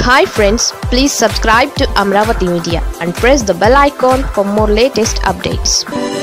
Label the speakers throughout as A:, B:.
A: hi friends please subscribe to Amaravati media and press the bell icon for more latest updates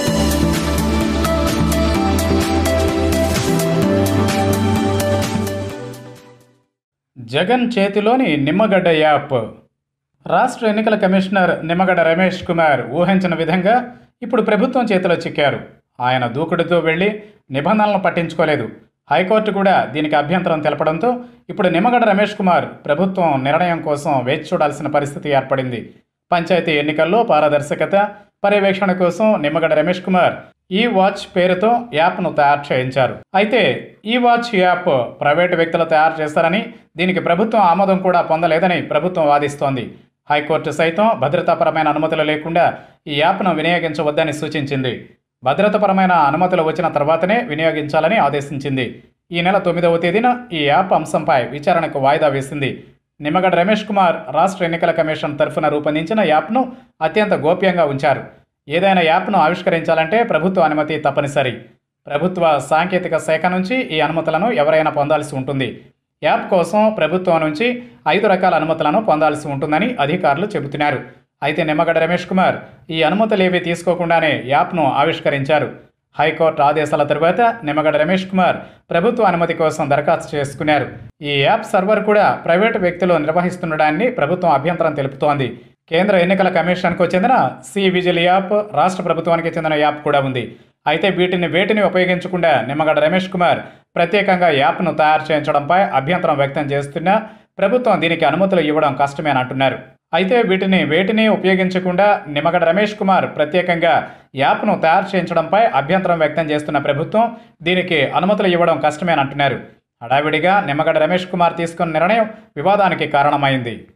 B: Jagan చేతిలోని Nimmagadda app రాష్ట్ర ఎన్నికల commissioner Nimmagadda Ramesh Kumar ఊహించిన విధంగా ఇప్పుడు ప్రభుత్వం చేతిలో చిక్కారు ఆయన దూకుడుతో వెళ్ళి నిబంధనలను పట్టించుకోలేదు హైకోర్టు కూడా దీనికి అభ్యంతరం తెలపడంతో ఇప్పుడు నిమ్మగడ్డ రమేష్ కుమార్ ప్రభుత్వం నిర్ణయం కోసం వేచి చూడాల్సిన పరిస్థితి ఏర్పడింది పంచాయతీ ఎన్నికల్లో పారదర్శకత పర్యవేక్షణ కోసం నిమ్మగడ్డ రమేష్ కుమార్ ఈ వాచ్ పేరుతో యాప్ను తయారు చేయించారు అయితే ఈ వాచ్ యాప్ ప్రైవేటు వ్యక్తులు తయారు చేస్తారని దీనికి ప్రభుత్వం ఆమోదం కూడా పొందలేదని ప్రభుత్వం వాదిస్తోంది హైకోర్టు సైతం భద్రతాపరమైన అనుమతులు లేకుండా ఈ యాప్ను వినియోగించవద్దని సూచించింది భద్రతాపరమైన అనుమతులు వచ్చిన తర్వాతనే వినియోగించాలని ఆదేశించింది ఈ నెల తొమ్మిదవ తేదీన ఈ యాప్ అంశంపై విచారణకు వాయిదా వేసింది నిమ్మగడ్డ రమేష్ కుమార్ రాష్ట్ర ఎన్నికల కమిషన్ తరఫున రూపొందించిన యాప్ను అత్యంత గోప్యంగా ఉంచారు ఏదైనా యాప్ను ఆవిష్కరించాలంటే ప్రభుత్వ అనుమతి తప్పనిసరి ప్రభుత్వ సాంకేతిక శాఖ నుంచి ఈ అనుమతులను ఎవరైనా పొందాల్సి ఉంటుంది యాప్ కోసం ప్రభుత్వం నుంచి ఐదు రకాల అనుమతులను పొందాల్సి ఉంటుందని అధికారులు చెబుతున్నారు అయితే నిమ్మగడ్డ రమేష్ కుమార్ ఈ అనుమతులేవీ తీసుకోకుండానే యాప్ను ఆవిష్కరించారు హైకోర్టు ఆదేశాల తరువాత నిమ్మగడ్డ రమేష్ కుమార్ ప్రభుత్వ అనుమతి కోసం దరఖాస్తు చేసుకున్నారు ఈ యాప్ సర్వర్ కూడా ప్రైవేటు వ్యక్తులు నిర్వహిస్తుండడాన్ని ప్రభుత్వం అభ్యంతరం తెలుపుతోంది కేంద్ర ఎన్నికల కమిషన్కు చెందిన సి విజిల్ యాప్ రాష్ట్ర ప్రభుత్వానికి చెందిన యాప్ కూడా ఉంది అయితే వీటిని వేటిని ఉపయోగించకుండా నిమ్మగడ్డ రమేష్ కుమార్ ప్రత్యేకంగా యాప్ను తయారు చేయించడంపై అభ్యంతరం వ్యక్తం చేస్తున్నా ప్రభుత్వం దీనికి అనుమతులు ఇవ్వడం కష్టమేనంటున్నారు అయితే వీటిని వేటిని ఉపయోగించకుండా నిమ్మగడ్డ రమేష్ కుమార్ ప్రత్యేకంగా యాప్ను తయారు చేయించడంపై అభ్యంతరం వ్యక్తం చేస్తున్న ప్రభుత్వం దీనికి అనుమతులు ఇవ్వడం కష్టమేనంటున్నారు హడావిడిగా నిమ్మగడ్డ రమేష్ కుమార్ తీసుకున్న నిర్ణయం వివాదానికి కారణమైంది